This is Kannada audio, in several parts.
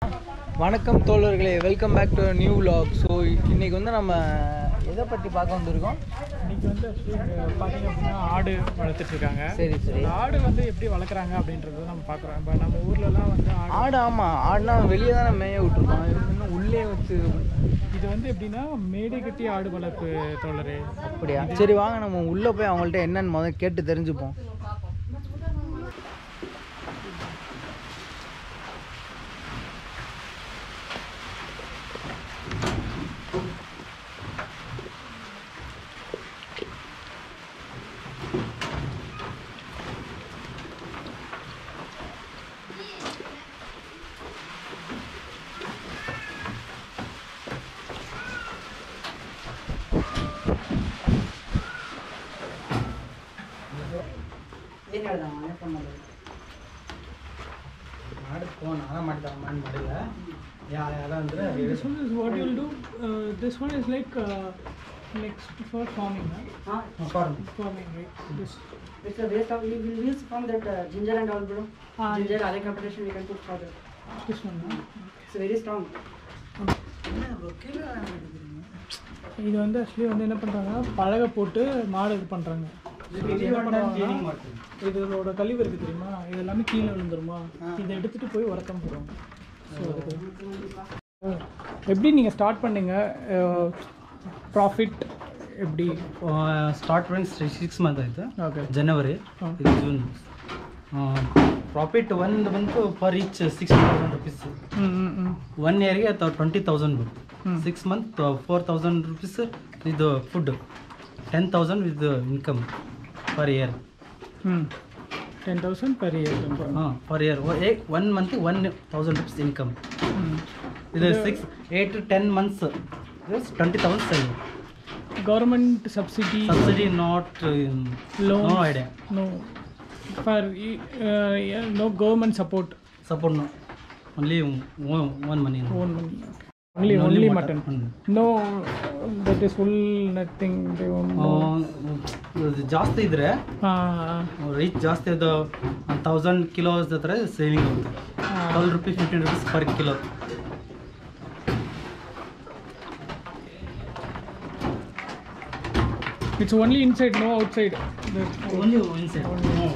வணக்கம் தோழர்களே welcome back to new vlog so இன்னைக்கு வந்து நம்ம எதை பற்றி பார்க்க வந்திருக்கோம் இன்னைக்கு வந்து actually பார்த்தீங்க அப்படின்னா ஆடு வளர்த்துட்டு இருக்காங்க சரி சரி இந்த ஆடு வந்து எப்படி வளர்க்குறாங்க அப்படின்றத நம்ம பார்க்குறோம் இப்போ நம்ம ஊர்லலாம் வந்து ஆடு ஆடு ஆமாம் ஆடுனா வெளியே தானே மேய விட்டுருப்பான் இவங்க இன்னும் உள்ளே வச்சு இது வந்து எப்படின்னா மேடை கட்டி ஆடு வளர்ப்பு தோழரே அப்படியா சரி வாங்க நம்ம உள்ளே போய் அவங்கள்ட்ட என்னன்னு முதல்ல கேட்டு தெரிஞ்சுப்போம் மாடு போனா மாட்டாங்க மாடு மாடல அதான் வந்து This one is what you'll do. Uh, this one is like uh, next for farming, huh? பாருங்க Farming, right? This. It's a waste of we will use from that uh, ginger and all bro. Ah, ginger, other computation we can put further. This one, huh? It's very strong. இது வந்து ஆக்சுவலி வந்து என்ன பண்ணுறாங்கன்னா பழக போட்டு மாடு இது பண்ணுறாங்க என்ன பண்ணுவாங்கன்னா இதோட கழிவு இருக்குது தெரியுமா இது எல்லாமே கீழே விழுந்துருமா இதை எடுத்துகிட்டு போய் உரக்கம் போடுவாங்க ஸோ அதுக்கு எப்படி நீங்கள் ஸ்டார்ட் பண்ணீங்க ப்ராஃபிட் எப்படி ಸ್ಟಾರ್ಟ್ ಫ್ರೆಂಡ್ಸ್ ಸಿಕ್ಸ್ ಮಂತ್ ಆಯಿತು ಓಕೆ ಜನವರಿ ಹಾಂ. ಇದು ಜೂನ್ ಪ್ರಾಫಿಟ್ ಒಂದು ಬಂತು per each six thousand rupees ಹ್ಞೂ ಹ್ಞೂ ಹ್ಞೂ ಒನ್ ಇಯರ್ಗೆ ಟ್ವೆಂಟಿ ತೌಸಂಡ್ ಬಂತು ಹ್ಮ್. Six month four thousand rupees ಇದು food ten thousand with income per year ಹ್ಞೂ ಟೆನ್ ತೌಸಂಡ್ ಪರ್ ಇಯರ್ ಹಾಂ per year one month one thousand rupees income ಇದು six eight two ten months twenty thousand save government subsidy subsidy not Loans. No idea no for no government support support no only one, one money no. Own money only only mutton no that is full nothing ದೇ ಇದು ಜಾಸ್ತಿ ಇದ್ರೆ ರೀಚ್ ಜಾಸ್ತಿ ಅದು ತೌಸಂಡ್ ಕಿಲೋಸ್ ಹತ್ರ ಸೇವಿಂಗ್ ಆಗುತ್ತೆ twelve rupees fifteen rupees per kilo it's only inside no outside only inside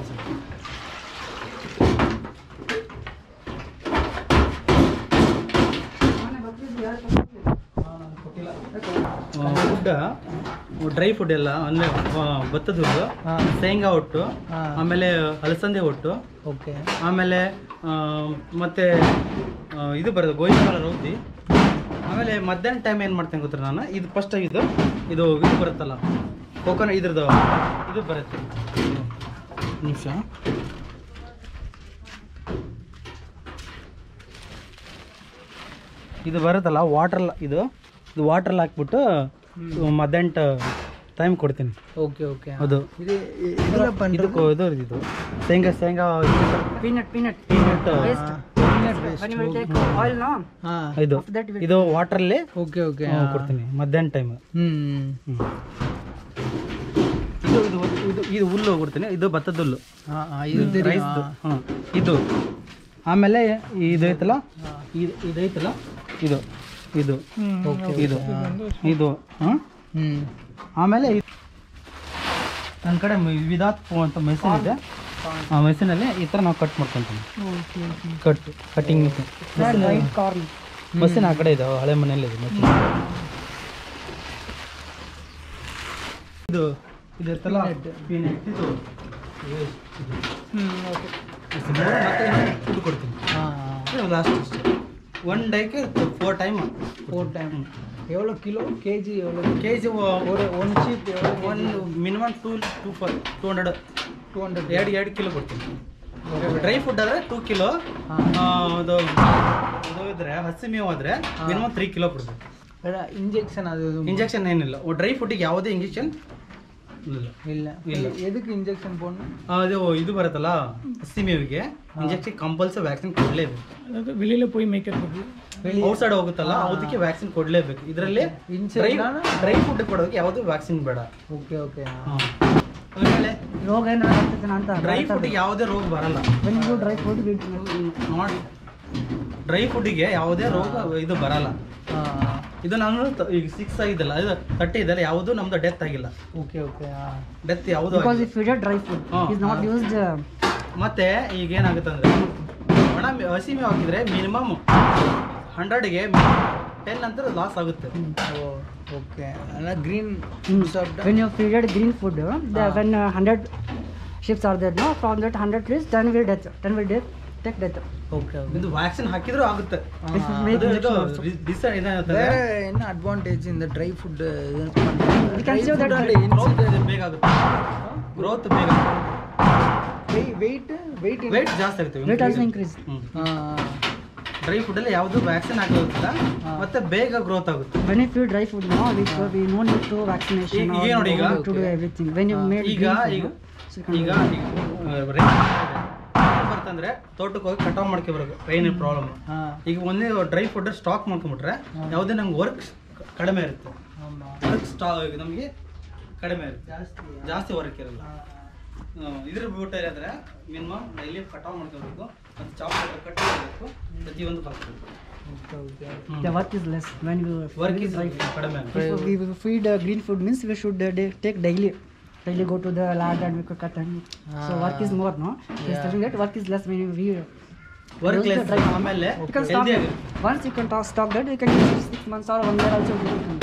food dry food ಎಲ್ಲ ಅಂದರೆ ಭತ್ತದ ಹುಲ್ಲು ಹಾಂ ಶೇಂಗಾ ಒಟ್ಟು ಹಾಂ ಆಮೇಲೆ ಅಲಸಂದೆ ಒಟ್ಟು ಓಕೆ ಆಮೇಲೆ ಆ, ಮತ್ತೆ ಆ, ಇದು ಬರುತ್ತೆ ಗೋಧಿ ಕಾಲ ರೌದಿ ಆಮೇಲೆ ಮಧ್ಯಾಹ್ನ ಟೈಮ್ ಏನು ಮಾಡ್ತೇನೆ ಗೊತ್ತಾ ನಾನು ಇದು ಫಸ್ಟ್ ಇದು ಇದು ಇದು ಬರುತ್ತಲ್ಲ ಕೋಕೋನಟ್ ಇದ್ರದ್ದು ಇದು ಬರುತ್ತೆ ನಿಮಿಷ ಇದು ಬರುತ್ತಲ್ಲ ವಾಟ್ರ್ ಇದು ಇದು ವಾಟ್ರಲ್ಲಿ ಹಾಕ್ಬಿಟ್ಟು ಮಧ್ಯಾಹ್ನ ಟೈಮ್ ಕೊಡ್ತೀನಿ ಓಕೆ ಓಕೆ ಅದು இது இதில் பண்ணுறது ಇದಕ್ಕೂ ಇದು ಇದು ಶೇಂಗಾ ಶೇಂಗಾ Peanut, peanut. peanut, Waste. When you will take oil, no? ಹಾಂ ಇದು After that we ಇದು ವಾಟ್ರಲ್ಲಿ ಓಕೆ ಓಕೆ ಕೊಡ್ತೀನಿ ಮಧ್ಯಾಹ್ನ ಟೈಮ್ ಹ್ಞೂ ಇದು ಇದು ಇದು ಇದು ಹುಲ್ಲು ಕೊಡ್ತೀನಿ ಇದು ಭತ್ತದ ಹುಲ್ಲು ಹಾಂ ಹಾಂ ಇದು தெரியும் ರೈಸ್ದು ಹಾಂ ಇದು ಆಮೇಲೆ ಇದು ಐತಲ್ಲ ಇದು ಇದು ಐತಲ್ಲ ಇದು ಇದು ಇದು ಇದು ಹಾಂ ಹ್ಞೂ ಆಮೇಲೆ ನನ್ನ ಕಡೆ ವಿದಾತ್ ಅಂತ ಮೆಷಿನ್ ಇದೆ ಆ ಮೆಷಿನಲ್ಲಿ ಈ ಥರ ನಾವು ಕಟ್ ಮಾಡ್ಕೊತೀವಿ cut cutting machine corn machine ಆ ಕಡೆ ಇದೆ ಹಳೆ ಮನೆಯಲ್ಲಿ ಇದೆ ಮಷಿನ್ ಇದು ಇದು ಇರ್ತಲ್ಲ ಪೀನಟ್ ಇದು ಹ್ಞೂ ಓಕೆ ಇದು ಮತ್ತೆ ಫುಡ್ ಕೊಡ್ತೀನಿ ಹಾಂ ಲಾಸ್ಟ್ ಅಷ್ಟೇ ಒನ್ ಡೇಗೆ ಫೋರ್ ಟೈಮ್ ஃபோர் டைம் எவ்வளோ கிலோ கேஜி எவ்வளோ ಕೆ ಜಿ ஒரு ஒன் சீப் எவ்வளோ ಒಂದು minimum two two four two hundred two hundred ಎರಡು ಎರಡು ಕಿಲೋ ಕೊಡ್ತೀನಿ ಡ್ರೈ ಫುಡ್ ಆದರೆ ಟೂ ಕಿಲೋ ಅದು ಇದು ಇದ್ರೆ ಹಸಿ ಮೇವು ಆದರೆ ಮಿನಿಮಮ್ ತ್ರೀ ಕಿಲೋ ಕೊಡ್ಬೇಕು ಇಂಜೆಕ್ಷನ್ ಅದು ಇದು ಇಂಜೆಕ್ಷನ್ ಏನಿಲ್ಲ ಡ್ರೈ ಫುಡ್ಡಿಗೆ ಯಾವುದೇ ಇಂಜೆಕ್ಷನ್ ಇಲ್ಲ ಇಲ್ಲ ಇಲ್ಲ. எதுக்கு ಇಂಜೆಕ್ಷನ್ போடணும் ಅದು ಇದು ಬರುತ್ತಲ್ಲ ಹಸಿ ಮೇವಿಗೆ ಇಂಜೆಕ್ಷನ್ ಕಂಪಲ್ಸರಿ ವ್ಯಾಕ್ಸಿನ್ ಕೊಡಲೇಬೇಕು ಅதாவது வெளியில போய் மேய்க்கிறதுக்கு ಔಟ್ಸೈಡ್ ಹೋಗುತ್ತಲ್ಲ ಅದಕ್ಕೆ ವ್ಯಾಕ್ಸಿನ್ ಕೊಡಲೇಬೇಕು ಇದರಲ್ಲಿ ಡ್ರೈ ಇನ್ಸೈಡ್ ಡ್ರೈ ಫುಡ್ ಕೊಡೋದಕ್ಕೆ ಯಾವುದೂ ವ್ಯಾಕ್ಸಿನ್ ಬೇಡ ಓಕೆ ಓಕೆ ಆಮೇಲೆ ರೋಗ ಏನಾರ ಆಗ್ತೈತೆ ಅಂತ ಡ್ರೈ ಫುಡ್ ಯಾವುದೇ ರೋಗ ಬರಲ್ಲ when you do dry food we not dry ಫುಡ್ಡಿಗೆ ಯಾವುದೇ ರೋಗ ಇದು ಬರಲ್ಲ ಇದು ನಾನು ತ- ಈಗ ಸಿಕ್ಸ್ ಆಗಿದ್ದಲ್ಲ ಇದು ತರ್ಟಿ ಇದೆಲ್ಲ ಯಾವುದು ನಮ್ದು ಡೆತ್ ಆಗಿಲ್ಲ ಓಕೆ ಓಕೆ ಹಾಂ ಡೆತ್ ಯಾವುದು Because ಆಗಿಲ್ಲ. if you get dry food, Ah, is not ah. used. Uh, ಮತ್ತೆ ಈಗ ಏನಾಗುತ್ತೆ ಅಂದ್ರೆ ಒಣ ಮೇ- ಹಸಿ ಮೇವು ಹಾಕಿದ್ರೆ ಮಿನಿಮಮ್ ಹಂಡ್ರೆಡ್ಗೆ ಟೆನ್ ಅಂತ ಲಾಸ್ ಆಗುತ್ತೆ ಓ ಓಕೆ ಅಲ್ಲ green mm, soft when you feed green food, uh, the, Ah. when uh, 100 ships are there, no, from that 100 trees, 10 will death. 10 will death. Take death. Okay okay ಇದು ವ್ಯಾಕ್ಸಿನ್ ಹಾಕಿದ್ರು ಆಗುತ್ತೆ If you Ah. make ಇದು ಇದು injection also. ಡಿಸ್ ಏನಾಗುತ್ತೆ ಬೇರೆ என்ன ಅಡ್ವಾಂಟೇಜ್ இந்த dry food You can see that growth ಬೇಗ ಆಗುತ್ತೆ ಗ್ರೋತ್ ಬೇಗ ವೆಯ್ಟ್ ವೆಯ್ಟ್ ವೆಯ್ಟ್ ಜಾಸ್ತಿ ಆಗುತ್ತೆ Weight also increase. Dry food ಅಲ್ಲಿ ಯಾವುದು ವ್ಯಾಕ್ಸಿನ್ ಹಾಕೋದಿಲ್ಲ ಹಾ. ಮತ್ತೆ ಬೇಗ ಗ್ರೋತ್ ಆಗುತ್ತೆ When you feed dry food, no, we, we no need to vaccination ಈಗ- or ಈಗ ನೋಡಿ no ಈಗ. need to do Okay. everything. When you Ah. made ಈಗ green ಈಗ food, no, so you can ಈಗ do- ಈಗ ಬರ್ತಂದ್ರೆ ತೋಟಕ್ಕೆ ಹೋಗಿ ಕಟಾವ್ ಮಾಡ್ಕೊ ಬರೋದು ರೈನ್ ಪ್ರಾಬ್ಲಮ್ ಹಾಂ ಈಗ ಒಂದೇ ಡ್ರೈ ಫುಡ್ ಸ್ಟಾಕ್ ಮಾಡ್ಕೊಂಡ್ಬಿಟ್ರೆ ಹಾ. ಯಾವುದೇ ನಮ್ಗೆ ವರ್ಕ್ ಕಡಿಮೆ ಇರುತ್ತೆ ஆமாம் ವರ್ಕ್ ಸ್ಟಾ ನಮಗೆ ಕಡಿಮೆ ಇರುತ್ತೆ ಜಾಸ್ತಿ ಜಾಸ್ತಿ ವರ್ಕ್ ಇರಲ್ಲ ಆ, ಇದ್ರ ಬಿಟ್ಟು ಇರೋದ್ರೆ ಮಿನಿಮಮ್ ಡೈಲಿ ಕಟಾವ್ ಮಾಡ್ಕೋಬೇಕು ಮತ್ತು ಚಾಪ್ ಕಟ್ ಮಾಡಬೇಕು ಪ್ರತಿಯೊಂದು ಬರ್ತದೆ okay okay The work is less when you work feed is dry food. ಕಡಿಮೆ ಆಗುತ್ತೆ If we will feed uh, green food means we should uh, day- take daily. Daily go to the land and we could cut and so work is more, no? He's Yeah. telling that work is less when you we work use the less dry food. ಆಮೇಲೆ You can stop healthy it. ಆಗಿರುತ್ತೆ Once you can talk, stop that, you can use it six months or one year also. You can.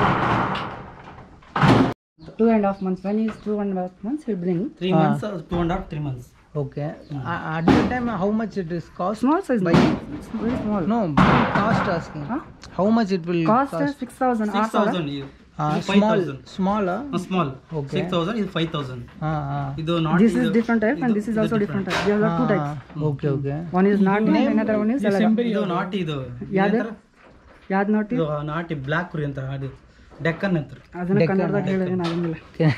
Two and a half months. When is two and a half months, he'll bring three ಹಾ. Months two and half three months okay at the time how much it is cost small size. By- It's very small. No cost asking Huh? How much it will Cost is six thousand. Six thousand five small thousand small small Okay. Six thousand ಇದು ಫೈವ್ ತೌಸಂಡ್ ಹಾಂ ಹಾಂ ಇದು not This is different type and this is also different type. There are two types. Okay okay One is naughty and another one is alaga. ಇದು ನಾಟಿ ಇದು ಯಾವ್ದು? ಏನಂತಾರೆ? ಯಾವ್ದು naughty? ಇದು ನಾಟಿ ಬ್ಲಾಕ್ ಕುರಿ ಅಂತ ಅದು ಡೆಕ್ಕನ್ ಅಂತ ಅದನ್ನ Deccan. ಕನ್ನಡದಾಗ ಹೇಳಿದ್ರೆ ಆಗಂಗಿಲ್ಲ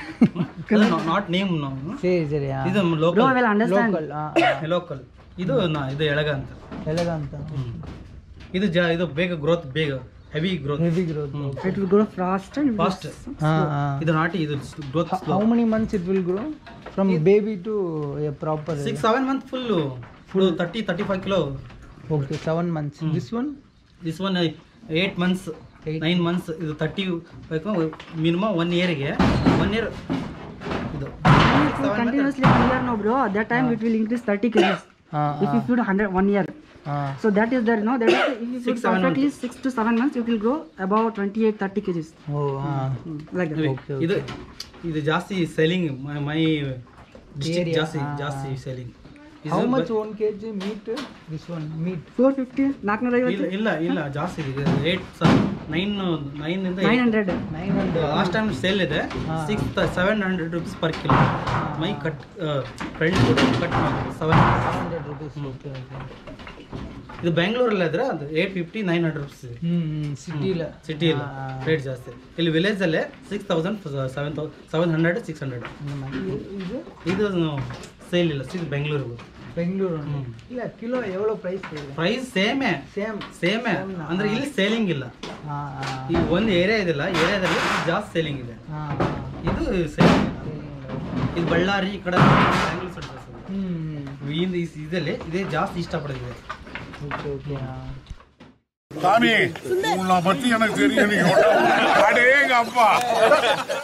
ನಾಟ್ ನೇಮ್ ನಾವು ಸರಿ ಸರಿ ಹಾಂ ಇದು Bro, I local will understand. Local ಹಾಂ ಲೋಕಲ್ ಇದು ನಾ- ಇದು ಎಳಗ ಅಂತ ಎಲೆಗಂತ ಇದು ಜಾ ಇದು ಬೇಗ ಗ್ರೋತ್ ಬೇಗ heavy growth heavy growth It will grow fast and fast ಹಾಂ ಹಾಂ ಇದು ನಾಟಿ ಇದು growth how many months it will grow from baby to a proper six seven month full full thirty thirty five kilo okay seven months this one this one eight months Eight. Nine months ಇದು ತರ್ಟಿ ಮಿನಿಮಮ್ ಒನ್ ಇಯರ್ಗೆ ಒನ್ ಇಯರ್ ಇದು continuously one year no bro. At that time it will increase 30 kgs. ಹಾಂ If you feed 100 one year. ಹಾಂ So that is there, no? That is if you feed Six, seven perfectly six to seven months, it will grow about 28, 30 kgs. ಓ ಹಾಂ Hmm, like that. Okay, ಇದು ಇದು ಜಾಸ್ತಿ ಸೆಲ್ಲಿಂಗ್ ಮೈ ಡಿಸ್ಟ್ರಿಕ್ಟ್ Area, ಜಾಸ್ತಿ ಹಾ. ಜಾಸ್ತಿ selling how much one K G meat this one meat 450, 450, ಇಲ್ಲ ಇಲ್ಲ ಇಲ್ಲ ಜಾಸ್ತಿ ಇದೆ ಏಟ್ ನೈನ್ ನೈನ್ ಇಂದ 900. Nine hundred last time sale ಇದೆ ಹಾ. Six seven hundred rupees per kilo my cut friend cut seven hundred rupees okay okay ಇದು ಬೆಂಗಳೂರಲ್ಲಿ ಇದ್ರೆ ಅದು eight fifty nine hundred rupees ಇದೆ ಹ್ಞೂ ಸಿಟಿ ಇಲ್ಲ ಸಿಟಿ ಇಲ್ಲ ರೇಟ್ ಜಾಸ್ತಿ ಇಲ್ಲಿ ವಿಲೇಜ್ ಅಲ್ಲೇ ಸಿಕ್ಸ್ ತೌಸಂಡ್ ಸೆವೆನ್ ತೌ ಸೆವೆನ್ ಹಂಡ್ರೆಡ್ ಸಿಕ್ಸ್ ಹಂಡ್ರೆಡ್ ಇದು ಇದು ಸೇಲ್ ಇಲ್ಲ ಸಿಕ್ಸ್ ಬೆಂಗಳೂರಿಗೂ ಬೆಂಗಳೂರು ಹ್ಮ್. ಇಲ್ಲ ಕಿಲೋ ಎವಳೋ ಪ್ರೈಸ್ ಇದೆ ಪ್ರೈಸ್ ಸೇಮೇ ಸೇಮ್ ಸೇಮೇ Same ನಾ? ಅಂದ್ರೆ ಇಲ್ಲಿ ಸೇಲಿಂಗ್ ಇಲ್ಲ ಹಾಂ ಹಾಂ ಈ ಒಂದು ಏರಿಯಾ ಇದೆಲ್ಲ ಏರಿಯಾದಲ್ಲಿ ಜಾಸ್ತಿ ಸೇಲಿಂಗ್ ಇದೆ ಹಾಂ ಇದು ಸೇಲಿಂಗ್ ಇದು ಬಳ್ಳಾರಿ ಈ ಕಡೆ ಬ್ಯಾಂಗ್ಳೂರ್ side ಜಾಸ್ತಿ ಇದೆ. ಹ್ಞೂ ಈ ಈ- ಇದರಲ್ಲಿ ಇದೇ ಜಾಸ್ತಿ ಇಷ್ಟಪಡೋದಿದೆ ஓகே ஓகே ஆ சாமி உன்னை பத்தி எனக்கு தெரியும் நீங்க அடேங்க அப்பா